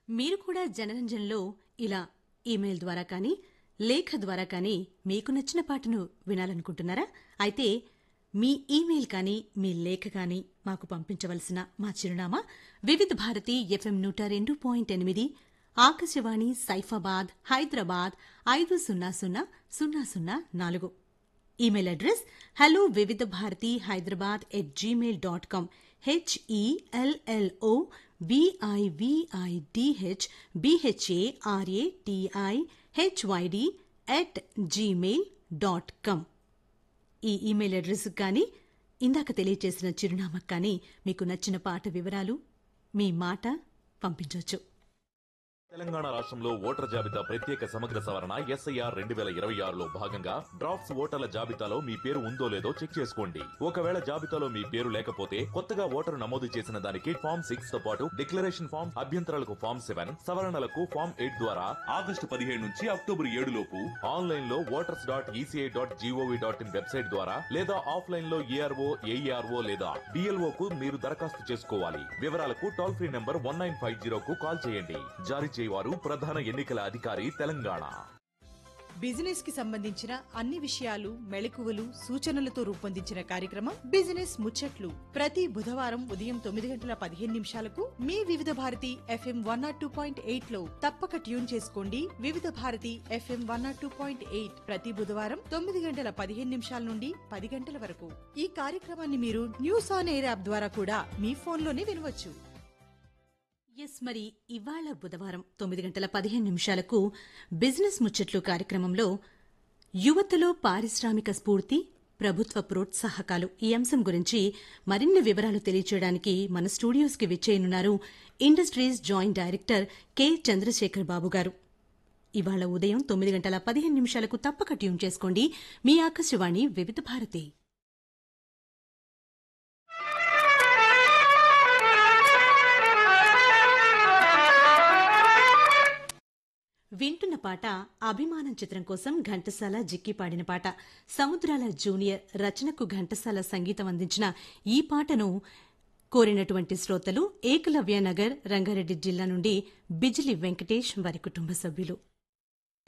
మీరు కూడా జనరంజన్లో ఇలా ఈమెయిల్ ద్వారా కానీ లేఖ ద్వారా కానీ మీకు నచ్చిన పాటను వినాలనుకుంటున్నారా అయితే మీ ఈమెయిల్ కానీ మీ లేఖ కానీ మాకు పంపించవలసిన మా చిరునామా వివిధ భారతి ఎఫ్ఎం నూట రెండు పాయింట్ ఎనిమిది ఆకాశవాణి సైఫాబాద్ హైదరాబాద్ ఐదు సున్నా సున్నా సున్నా సున్నా నాలుగు email address hello Vividh Bharati Hyderabad at Gmail dot com HELLO VIVIDH BHARATI HYD at Gmail dot com ఈ ఈమెయిల్ అడ్రస్ కానీ ఇందాక తెలియచేసిన చిరునామాకు కానీ మీకు నచ్చిన పాట వివరాలు మీ మాట పంపించవచ్చు తెలంగాణ రాష్ట్రంలో ఓటర్ జాబితా ప్రత్యేక సమగ్ర సవరణ ఎస్ఐఆర్ రెండు వేల ఇరవై ఆరులో భాగంగా డ్రాఫ్ట్స్ ఓటర్ల జాబితాలో మీ పేరు ఉందో లేదో చెక్ చేసుకోండి ఒకవేళ జాబితాలో మీ పేరు లేకపోతే కొత్తగా ఓటరు నమోదు చేసిన దానికి ఫామ్ సిక్స్ తో పాటు డిక్లరేషన్ ఫామ్ అభ్యంతరాలకు ఫామ్ సెవెన్ సవరణలకు ఫామ్ ఎయిట్ ద్వారా ఆగస్టు పదిహేడు నుంచి అక్టోబర్ ఏడు లోపు ఆన్లైన్ లో voters dot ECI dot G O V dot in website ద్వారా లేదా ఆఫ్లైన్ లో ఏఆర్ఓ ఏఈఆర్ఓ లేదా డిఎల్ఓ కు మీరు దరఖాస్తు చేసుకోవాలి వివరాలకు toll free number one nine five zero కు కాల్ చేయండి జారీ చేయవారు ప్రధాన ఎన్నికల అధికారి తెలంగాణ బిజినెస్ కి సంబంధించిన అన్ని విషయాలు మెళకువలు సూచనలతో రూపొందించిన కార్యక్రమం బిజినెస్ ముచ్చట్లు ప్రతి బుధవారం ఉదయం తొమ్మిది గంటల పదిహేను నిమిషాలకు మీ Vividh Bharati FM one naught two point eight లో తప్పక ట్యూన్ చేసుకోండి Vividh Bharati FM one naught two point eight ప్రతి బుధవారం తొమ్మిది గంటల పదిహేను నిమిషాల నుండి పది గంటల వరకు ఈ కార్యక్రమాన్ని మీరు న్యూస్ ఆన్ ఎయిర్ యాప్ ద్వారా కూడా మీ ఫోన్లోనే వినవచ్చు ఎస్ మరి ఇవాళ బుధవారం తొమ్మిది గంటల పదిహేను నిమిషాలకు బిజినెస్ ముచ్చట్లు కార్యక్రమంలో యువతలో పారిశ్రామిక స్ఫూర్తి ప్రభుత్వ ప్రోత్సాహకాలు ఈ అంశం గురించి మరిన్ని వివరాలు తెలియచేయడానికి మన స్టూడియోస్కి విచ్చేయనున్నారు industries joint director K Chandrasekhar Babu garu ఇవాళ ఉదయం తొమ్మిది గంటల పదిహేను నిమిషాలకు తప్పక ట్యూన్ చేసుకోండి మీ ఆకాశవాణి వివిధ భారతి వింటున్న పాట అభిమానం చిత్రం కోసం ఘంటసాల జిక్కి పాడిన పాట సముద్రాల జూనియర్ రచనకు ఘంటసాల సంగీతం అందించిన ఈ పాటను కోరినటువంటి శ్రోతలు ఏకలవ్య నగర్ రంగారెడ్డి జిల్లా నుండి బిజిలి వెంకటేష్ వారి కుటుంబ సభ్యులు